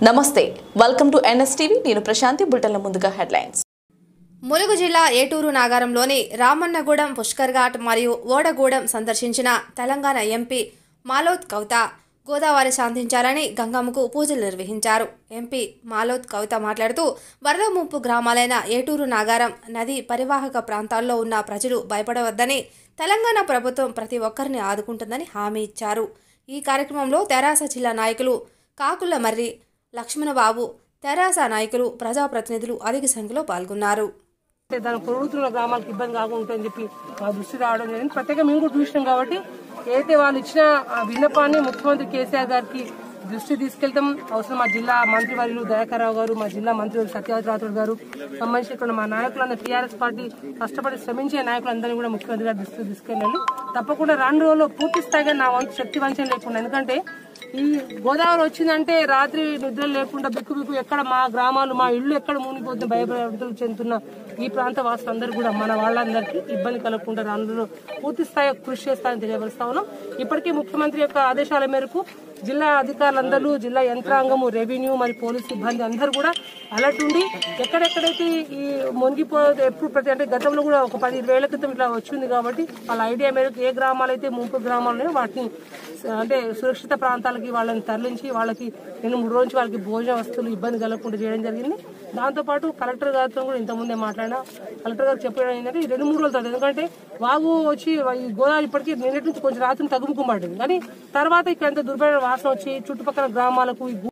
నమస్తే welcome to NSTV నేను ప్రశాంతి బుల్టన్ల ముందుగా హెడ్లైన్స్ ములుగు జిల్లా ఏటూరు నాగారంలోని రామన్నగూడెం పుష్కర్ ఘాట్ మరియు ఓడగూడెం సందర్శించిన తెలంగాణ ఎంపీ మాలోత్ కవిత గోదావరి శాంతించాలని గంగమ్మకు పూజలు నిర్వహించారు ఎంపీ మాలోత్ కవిత మాట్లాడుతూ వరద ముంపు గ్రామాలైన ఏటూరు నాగారం నది పరివాహక ప్రాంతాల్లో ఉన్న ప్రజలు భయపడవద్దని తెలంగాణ ప్రభుత్వం ప్రతి ఒక్కరిని ఆదుకుంటుందని హామీ ఇచ్చారు ఈ కార్యక్రమంలో తెరాస జిల్లా నాయకులు కాకుల మర్రి లక్ష్మణబాబు తెరాస నాయకులు ప్రజాప్రతినిధులు అధిక సంఖ్యలో పాల్గొన్నారు అంటే దాని పొరుగుతున్న గ్రామాలకు ఇబ్బంది కాకుండా ఉంటుందని చెప్పి మా దృష్టి రావడం జరిగింది ప్రత్యేకంగా మేము కూడా చూసినాం కాబట్టి ఏదైతే వాళ్ళు ఇచ్చిన ఆ విన్నపాన్ని ముఖ్యమంత్రి కేసీఆర్ గారికి దృష్టి తీసుకెళ్తాం అవసరం మా జిల్లా మంత్రివర్యులు దయాకర్రావు గారు మా జిల్లా మంత్రి సత్యవతి రాథోడ్ గారు సంబంధించిన మా నాయకులందరూ టీఆర్ఎస్ పార్టీ కష్టపడి శ్రమించే నాయకులందరినీ కూడా ముఖ్యమంత్రి గారి దృష్టికి తీసుకెళ్ళాలి తప్పకుండా రాను రోజుల్లో పూర్తి స్థాయిగా నా వంతు శక్తి వంచన లేకుండా ఎందుకంటే ఈ గోదావరి వచ్చిందంటే రాత్రి నిద్ర లేకుండా బిక్కు బిక్కు ఎక్కడ మా గ్రామాలు మా ఇల్లు ఎక్కడ మునిగిపోతుంది భయభ్రాంతులు చెందుతున్న ఈ ప్రాంత వాసులందరూ కూడా మన వాళ్ళందరికీ ఇబ్బంది కలగకుండా రానులో పూర్తి స్థాయి కృషి చేస్తారని తెలియపరుస్తా ఉన్నాం ఇప్పటికీ ముఖ్యమంత్రి యొక్క ఆదేశాల మేరకు జిల్లా అధికారులందరూ జిల్లా యంత్రాంగము రెవెన్యూ మరి పోలీస్ సిబ్బంది అందరూ కూడా అలర్ట్ ఉండి ఎక్కడెక్కడైతే ఈ మునిగిపో ఎప్పుడు ప్రతి అంటే గతంలో కూడా ఒక పది వేల క్రితం ఇట్లా వచ్చింది కాబట్టి వాళ్ళ ఐడియా మేరకు ఏ గ్రామాలు అయితే ముంపు గ్రామాలు ఉన్నాయో వాటిని అంటే సురక్షిత ప్రాంతాలకి వాళ్ళని తరలించి వాళ్ళకి రెండు మూడు రోజులు వాళ్ళకి భోజన వస్తువులు ఇబ్బంది కలగకుండా చేయడం జరిగింది దాంతోపాటు కలెక్టర్ గారితో కూడా ఇంతకుముందే మాట్లాడినా కలెక్టర్ గారు చెప్పడం ఏంటంటే ఈ రెండు మూడు రోజుల తర్వాత ఎందుకంటే వాగు వచ్చి ఈ గోదావరి ఇప్పటికీ నిన్నటి నుంచి కొంచెం రాత్రి తగ్గుముఖం పడింది కానీ తర్వాత ఇక్కడ ఎంత దుర్భర వాసన వచ్చి చుట్టుపక్కల గ్రామాలకు ఈ